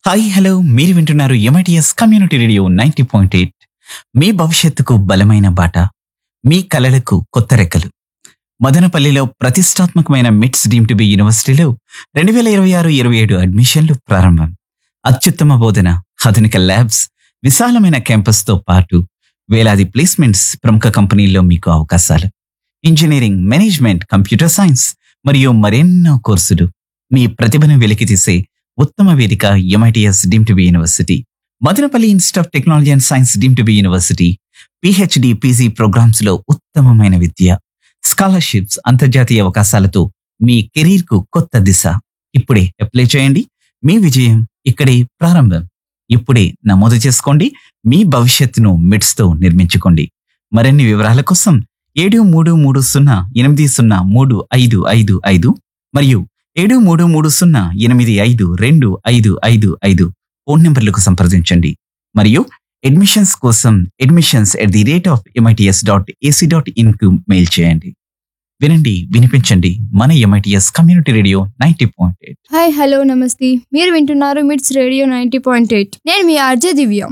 hi hello మీరు వింటున్నారు MITS community radio ninety point eight మీ భవిష్యత్తుకు బలమైన బాట మీ కలలకు కొత్త రెక్కలు మదనపల్లిలో ప్రతిష్టాత్మకమైన మిట్స్ డీమ్ టు బి యూనివర్సిటీలో రెండు వేల ఇరవై ఆరు ఇరవై ఏడు అడ్మిషన్లు ప్రారంభం అత్యుత్తమ బోధన ఆధునిక ల్యాబ్స్ విశాలమైన క్యాంపస్తో పాటు వేలాది ప్లేస్మెంట్స్ ప్రముఖ కంపెనీల్లో మీకు అవకాశాలు ఇంజనీరింగ్ మేనేజ్మెంట్ కంప్యూటర్ సైన్స్ మరియు మరెన్నో కోర్సులు మీ ప్రతిభను వెలికితీసే ఉత్తమ వేదిక MITS deem to be university Madanapalle institute of technology and science deem to be university PhD PG programmes లో ఉత్తమమైన విద్య స్కాలర్షిప్స్ అంతర్జాతీయ అవకాశాలతో మీ కెరీర్ కు కొత్త దిశ ఇప్పుడే అప్లై చేయండి మీ విజయం ఇక్కడే ప్రారంభం ఇప్పుడే నమోదు చేసుకోండి మీ భవిష్యత్తును మిడ్స్ తో నిర్మించుకోండి మరిన్ని వివరాల కోసం ఏడు మూడు మూడు సున్నా ఎనిమిది సున్నా మూడు ఐదు ఐదు ఐదు మరియు ఏడు మూడు మూడు సున్నా ఎనిమిది ఐదు రెండు ఐదు ఐదు ఐదు ఫోన్ నెంబర్లకు సంప్రదించండి మరియు అడ్మిషన్స్ కోసం admissions at the rate of MITS dot AC dot ఇన్కు మెయిల్ చేయండి వినండి వినిపించండి మన MITS community radio ninety point eight hi hello నమస్తే మీరు వింటున్నారు మిట్స్ రేడియో నైంటీ పాయింట్ ఎయిట్ నేను మీ ఆర్జే దివ్య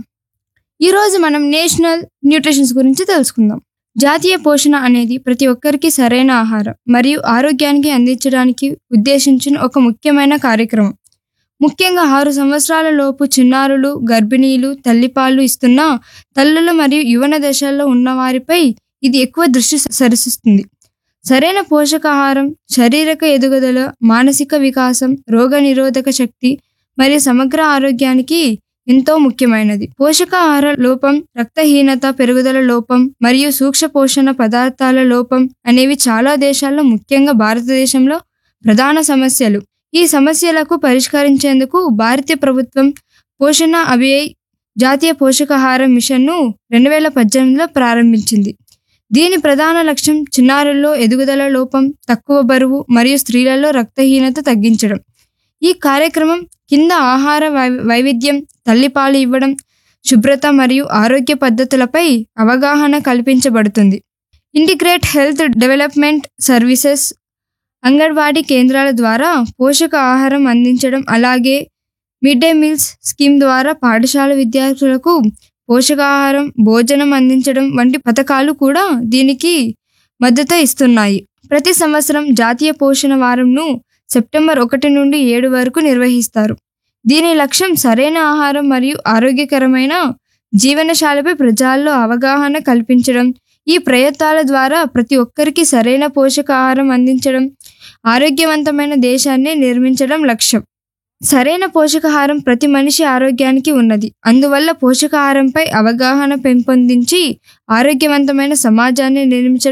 ఈరోజు మనం నేషనల్ న్యూట్రిషన్స్ గురించి తెలుసుకుందాం జాతీయ పోషణ అనేది ప్రతి ఒక్కరికి సరైన ఆహారం మరియు ఆరోగ్యానికి అందించడానికి ఉద్దేశించిన ఒక ముఖ్యమైన కార్యక్రమం ముఖ్యంగా ఆరు సంవత్సరాల లోపు చిన్నారులు గర్భిణీలు తల్లిపాలు ఇస్తున్న తల్లులు మరియు యువన దశల్లో ఉన్న వారిపై ఇది ఎక్కువ దృష్టి సరిస్తుంది సరైన పోషకాహారం శారీరక ఎదుగుదల మానసిక వికాసం రోగ నిరోధక శక్తి మరియు సమగ్ర ఆరోగ్యానికి ఎంతో ముఖ్యమైనది పోషకాహార లోపం రక్తహీనత పెరుగుదల లోపం మరియు సూక్ష్మ పోషణ పదార్థాల లోపం అనేవి చాలా దేశాల్లో ముఖ్యంగా భారతదేశంలో ప్రధాన సమస్యలు ఈ సమస్యలకు పరిష్కరించేందుకు భారతీయ ప్రభుత్వం పోషణ అభియై జాతీయ పోషకాహార మిషన్ను రెండు వేల పద్దెనిమిదిలో ప్రారంభించింది దీని ప్రధాన లక్ష్యం చిన్నారుల్లో ఎదుగుదల లోపం తక్కువ బరువు మరియు స్త్రీలలో రక్తహీనత తగ్గించడం ఈ కార్యక్రమం కింద ఆహార వై- వైవిధ్యం తల్లిపాలు ఇవ్వడం శుభ్రత మరియు ఆరోగ్య పద్ధతులపై అవగాహన కల్పించబడుతుంది integrate health development services anganwadi కేంద్రాల ద్వారా పోషక ఆహారం అందించడం అలాగే మిడ్ డే మీల్స్ స్కీమ్ ద్వారా పాఠశాల విద్యార్థులకు పోషకాహారం భోజనం అందించడం వంటి పథకాలు కూడా దీనికి మద్దతు ఇస్తున్నాయి ప్రతి సంవత్సరం జాతీయ పోషణ వారంను సెప్టెంబర్ ఒకటి నుండి ఏడు వరకు నిర్వహిస్తారు దీని లక్ష్యం సరైన ఆహారం మరియు ఆరోగ్యకరమైన జీవనశాలపై ప్రజల్లో అవగాహన కల్పించడం ఈ ప్రయత్నాల ద్వారా ప్రతి ఒక్కరికి సరైన పోషకాహారం అందించడం ఆరోగ్యవంతమైన దేశాన్ని నిర్మించడం లక్ష్యం సరైన పోషకాహారం ప్రతి మనిషి ఆరోగ్యానికి ఉన్నది అందువల్ల పోషకాహారంపై అవగాహన పెంపొందించి ఆరోగ్యవంతమైన సమాజాన్ని నిర్మించడం